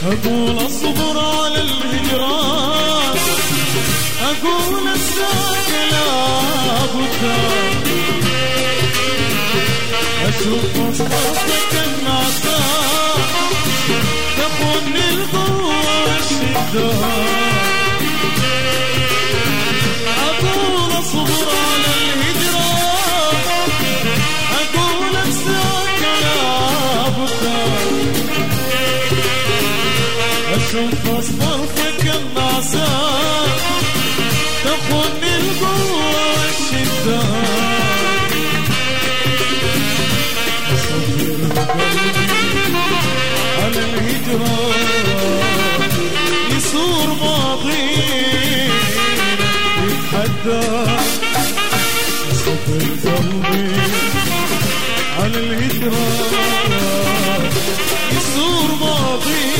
أقول أصبر على الهجران أقول الساق لابد أشوف مصطفك النعسان تخوني القوة والشدة أقول أصبر على الهجران أقول الساق لابد اشوف اصطرفك النعسان تخوني القوة والشدة اصبر قلبي على الهجرة يصور ماضي يتحدى اصبر قلبي على الهجرة يصور ماضي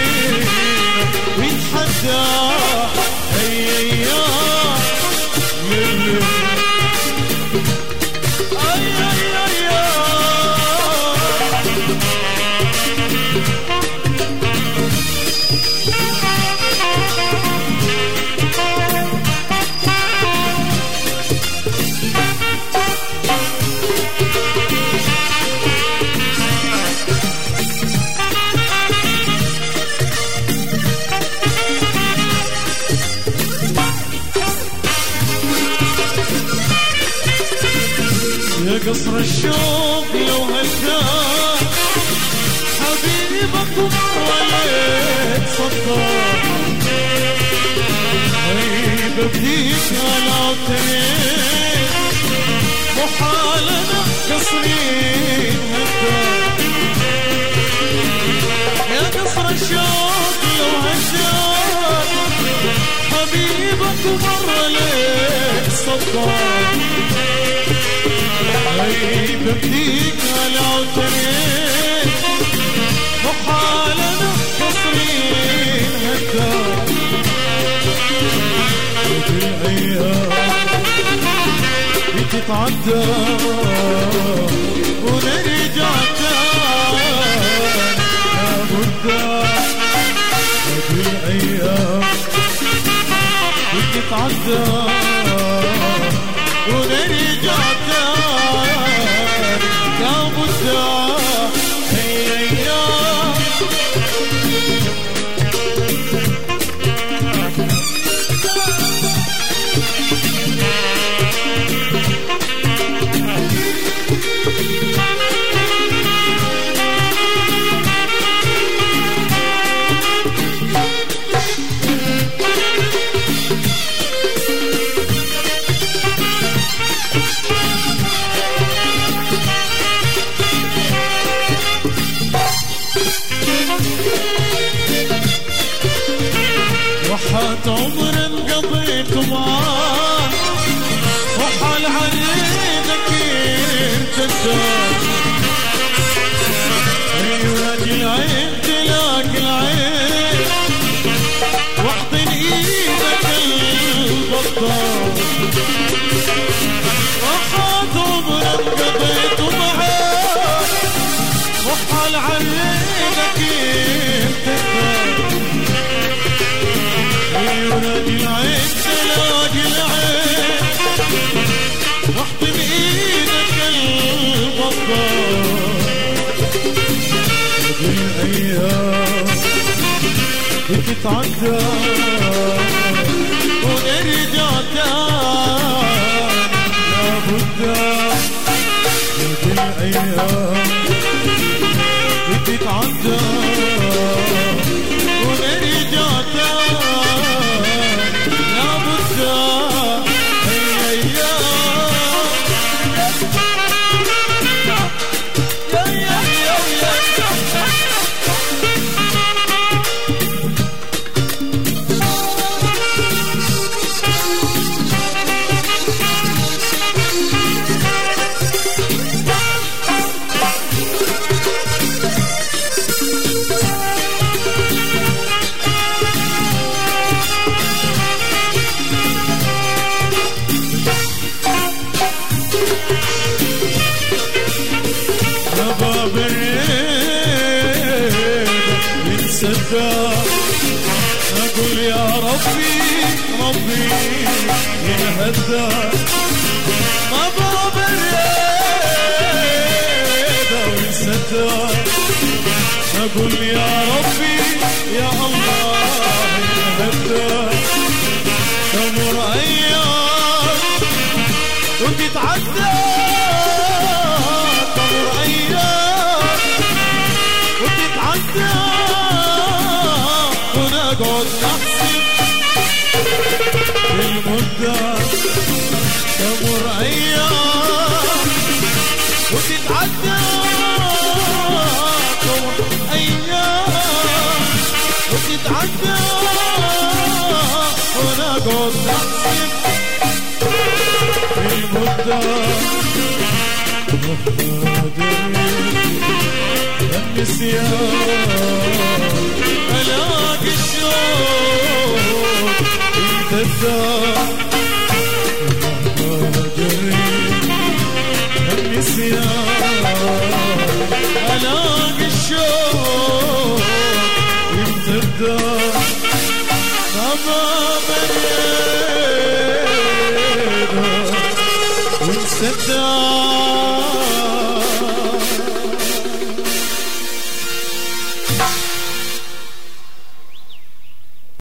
ويتحدى اي ايام للي اي اي ايام يا قصر الشوق لو هداك حبيبك وعليك صدق غيب بديك على وتنين محال انا قصرين هداك يا قصر الشوق لو هداك حبيبك مر لك صدق غيب بديك على وترين محالنا قصرين هداك الايام بتتعدى ونرجع تاني لابد الايام بتتعدى ونرجع تاني لابد هي ايام وحات عمر قضيت معاك وحال عليك ارتداك ايوه العين تلاقي العين واحضن ايدك البطال وحات عمر قضيت معاك وحال عليك ارتداك ينادي العين تلاقي العين واحضن ايدك البطال الايام بتتعدى ونرجع تاني لابد الايام بتتعدى ونرجع تاني لابد هي ايام يا يا يا يا وانسداد اقول يا ربي ربي ينهدى ما ضرب الريدة وانسداد اقول يا ربي يا الله ينهدى تمر ايام وتتعدى تمر ايام وتتعدى ونقعد نحسب المدة تمر ايام وتتعدى تمر ايام وتتعدى ونقعد نحسب المدة النسيان الاقي الشوق يتدار النسيان الاقي الشوق يتدار امام اليد وانسداد